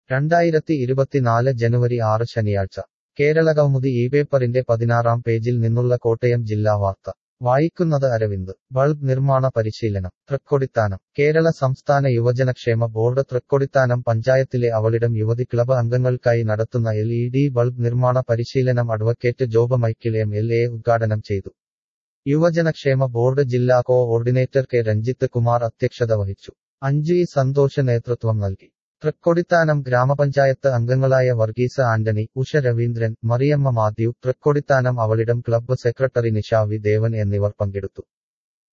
രണ്ടായിരത്തി ഇരുപത്തിനാല് ജനുവരി ആറ് ശനിയാഴ്ച കേരളകൗമുദി ഈ പേപ്പറിന്റെ പതിനാറാം പേജിൽ നിന്നുള്ള കോട്ടയം ജില്ലാ വാർത്ത വായിക്കുന്നത് അരവിന്ദ് ബൾബ് നിർമ്മാണ പരിശീലനം തൃക്കൊടിത്താനം കേരള സംസ്ഥാന യുവജനക്ഷേമ ബോർഡ് തൃക്കൊടിത്താനം പഞ്ചായത്തിലെ അവളിടം യുവതി ക്ലബ് അംഗങ്ങൾക്കായി നടത്തുന്ന എൽ ഇ ഡി ബൾബ് നിർമ്മാണ പരിശീലനം advocate Job Michael M L A ഉദ്ഘാടനം ചെയ്തു യുവജനക്ഷേമ ബോർഡ് ജില്ലാ coordinator K Ranjith Kumar അധ്യക്ഷത വഹിച്ചു അഞ്ജു ഇ സന്തോഷ് നേതൃത്വം നൽകി തൃക്കൊടിത്താനം ഗ്രാമപഞ്ചായത്ത് അംഗങ്ങളായ വർഗീസ് ആന്റണി ഉഷ രവീന്ദ്രൻ മറിയമ്മ മാത്യു തൃക്കൊടിത്താനം അവളിടം ക്ലബ്ബ് സെക്രട്ടറി നിഷാവി ദേവൻ എന്നിവർ പങ്കെടുത്തു